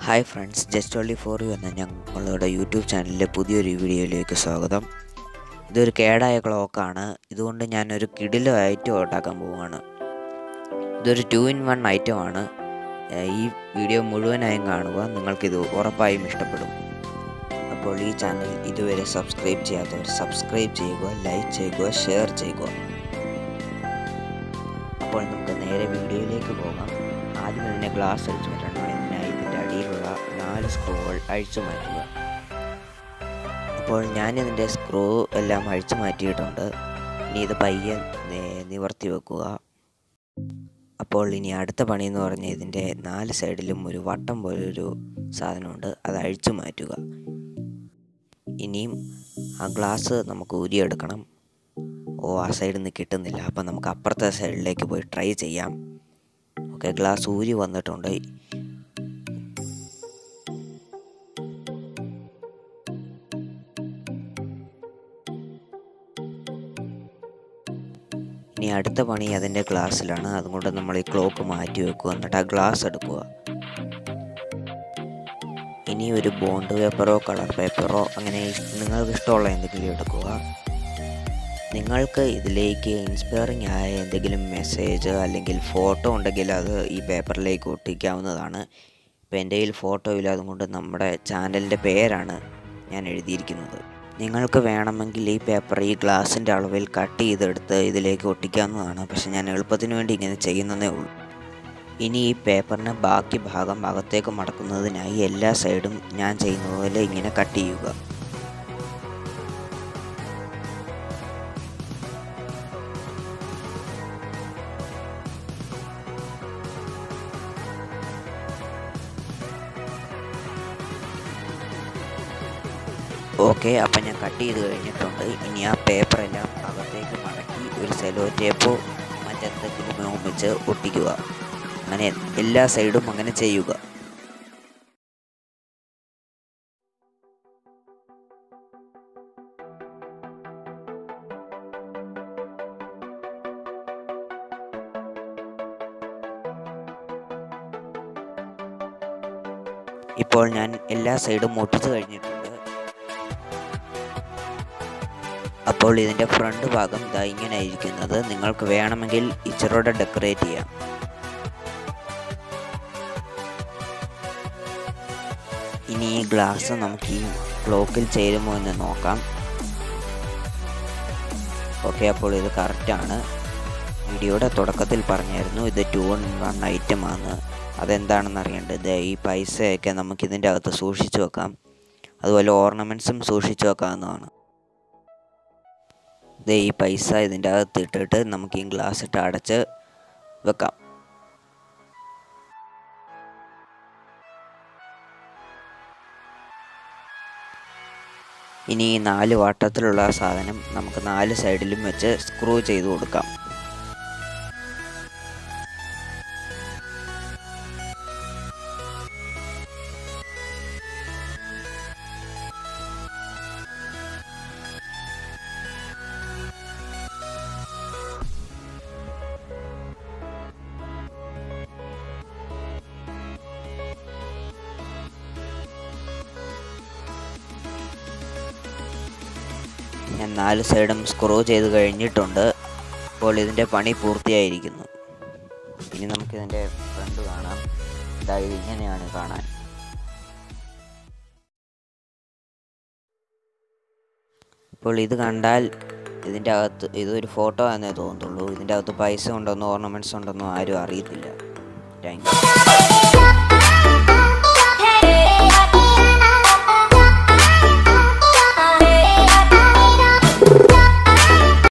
hi friends just only for you എന്ന ഞങ്ങളുടെ YouTube ചാനലിലെ പുതിയൊരു വീഡിയോയിലേക്ക് സ്വാഗതം ഇതൊരു കേടായ ക്ലോക്കാണ് ഇതുകൊണ്ട് ഞാനൊരു കിടിലോ ഐറ്റം ഉണ്ടാക്കാൻ പോവുകയാണ് ഇതൊരു ടു ഇൻ വൺ ഐറ്റമാണ് ഈ വീഡിയോ മുഴുവനായും കാണുക നിങ്ങൾക്കിത് ഉറപ്പായും ഇഷ്ടപ്പെടും അപ്പോൾ ഈ ചാനൽ ഇതുവരെ സബ്സ്ക്രൈബ് ചെയ്യാത്തവർ സബ്സ്ക്രൈബ് ചെയ്യുക ലൈക്ക് ചെയ്യുക ഷെയർ ചെയ്യുക അപ്പോൾ നമുക്ക് നേരെ വീഡിയോയിലേക്ക് പോകാം ആദ്യം ഇതിനെ ഗ്ലാസ് അടിച്ചു മാറ്റണം ഇതിനായി ഇതിൻ്റെ അടിയിലുള്ള നാല് സ്ക്രൂകൾ അഴിച്ചു മാറ്റുക അപ്പോൾ ഞാനിതിൻ്റെ സ്ക്രൂ എല്ലാം അഴിച്ചു മാറ്റിയിട്ടുണ്ട് ഇനി ഇത് പയ്യെ നേ- നിവർത്തി വെക്കുക അപ്പോൾ ഇനി അടുത്ത പണി എന്ന് പറഞ്ഞാൽ ഇതിൻ്റെ നാല് സൈഡിലും ഒരു വട്ടം പോലൊരു സാധനമുണ്ട് അത് അഴിച്ചു മാറ്റുക ഇനിയും ആ ഗ്ലാസ് നമുക്ക് ഊരിയെടുക്കണം ഓ ആ സൈഡിൽ നിന്ന് കിട്ടുന്നില്ല അപ്പം നമുക്ക് അപ്പുറത്തെ സൈഡിലേക്ക് പോയി ട്രൈ ചെയ്യാം ഓക്കെ ഗ്ലാസ് ഊരി വന്നിട്ടുണ്ട് ഇനി അടുത്ത പണി അതിൻ്റെ ഗ്ലാസ്സിലാണ് അതുകൊണ്ട് നമ്മൾ ഈ ക്ലോക്ക് മാറ്റി വെക്കുക എന്നിട്ട് ആ ഗ്ലാസ് എടുക്കുക ഇനി ഒരു ബോണ്ട് പേപ്പറോ കളർ പേപ്പറോ അങ്ങനെ ഇഷ്- നിങ്ങൾക്ക് ഇഷ്ടമുള്ള എന്തെങ്കിലും എടുക്കുക നിങ്ങൾക്ക് ഇതിലേക്ക് ഇൻസ്പയറിംഗ് ആയ എന്തെങ്കിലും മെസ്സേജ് അല്ലെങ്കിൽ ഫോട്ടോ ഉണ്ടെങ്കിൽ അത് ഈ പേപ്പറിലേക്ക് ഒട്ടിക്കാവുന്നതാണ് ഇപ്പോൾ എൻ്റെ കയ്യിൽ ഫോട്ടോ ഇല്ല അതുകൊണ്ട് നമ്മുടെ ചാനലിൻ്റെ പേരാണ് ഞാൻ എഴുതിയിരിക്കുന്നത് നിങ്ങൾക്ക് വേണമെങ്കിൽ ഈ പേപ്പർ ഈ ഗ്ലാസിൻ്റെ അളവിൽ കട്ട് ചെയ്തെടുത്ത് ഇതിലേക്ക് ഒട്ടിക്കാവുന്നതാണ് പക്ഷെ ഞാൻ എളുപ്പത്തിന് വേണ്ടി ഇങ്ങനെ ചെയ്യുന്നതേ ഉള്ളൂ ഇനി ഈ പേപ്പറിന് ബാക്കി ഭാഗം അകത്തേക്ക് മടക്കുന്നതിനായി എല്ലാ സൈഡും ഞാൻ ചെയ്യുന്നത് പോലെ ഇങ്ങനെ കട്ട് ചെയ്യുക ഓക്കെ അപ്പം ഞാൻ കട്ട് ചെയ്ത് കഴിഞ്ഞിട്ടുണ്ട് ഇനി ആ പേപ്പറെല്ലാം അകത്തേക്ക് മടക്കി ഒരു സെലോ ടേപ്പോ മറ്റെന്തെങ്കിലും വെച്ച് ഒട്ടിക്കുക അങ്ങനെ എല്ലാ സൈഡും അങ്ങനെ ചെയ്യുക ഇപ്പോൾ ഞാൻ എല്ലാ സൈഡും ഒട്ടിച്ചു കഴിഞ്ഞിട്ടുണ്ട് അപ്പോൾ ഇതിൻ്റെ ഫ്രണ്ട് ഭാഗം ഇതാ ഇങ്ങനെ ഇരിക്കുന്നത് നിങ്ങൾക്ക് വേണമെങ്കിൽ ഇച്ചിറോടെ ഡെക്കറേറ്റ് ചെയ്യാം ഇനി ഈ ഗ്ലാസ് നമുക്ക് ഈ ക്ലോക്കിൽ ചേരുമോ എന്ന് നോക്കാം ഓക്കെ അപ്പോൾ ഇത് കറക്റ്റാണ് വീഡിയോയുടെ തുടക്കത്തിൽ പറഞ്ഞായിരുന്നു ഇത് ടു ഇൻ വൺ ഐറ്റം ആണ് അതെന്താണെന്ന് അറിയേണ്ടത് ഈ പൈസയൊക്കെ നമുക്ക് ഇതിൻ്റെ അകത്ത് സൂക്ഷിച്ചു വെക്കാം അതുപോലെ ഓർണമെൻറ്റ്സും സൂക്ഷിച്ചു വെക്കാവുന്നതാണ് ദേ ഈ പൈസ ഇതിൻ്റെ അകത്ത് ഇട്ടിട്ട് നമുക്ക് ഈ ഗ്ലാസ് ഇട്ട് അടച്ച് വെക്കാം ഇനി ഈ നാല് വട്ടത്തിലുള്ള സാധനം നമുക്ക് നാല് സൈഡിലും വെച്ച് സ്ക്രൂ ചെയ്ത് കൊടുക്കാം ഞാൻ നാല് സൈഡും സ്ക്രൂ ചെയ്ത് കഴിഞ്ഞിട്ടുണ്ട് അപ്പോൾ ഇതിൻ്റെ പണി പൂർത്തിയായിരിക്കുന്നു ഇനി നമുക്കിതിൻ്റെ ഫ്രണ്ട് കാണാം ഇതാ ഇങ്ങനെയാണ് കാണാൻ ഇപ്പോൾ ഇത് കണ്ടാൽ ഇതിൻ്റെ അകത്ത് ഇതൊരു ഫോട്ടോ എന്നേ തോന്നത്തുള്ളൂ ഇതിൻ്റെ അകത്ത് പൈസ ഉണ്ടെന്നോ ഓർണമെൻറ്റ്സ് ഉണ്ടെന്നോ ആരും അറിയത്തില്ല താങ്ക് യു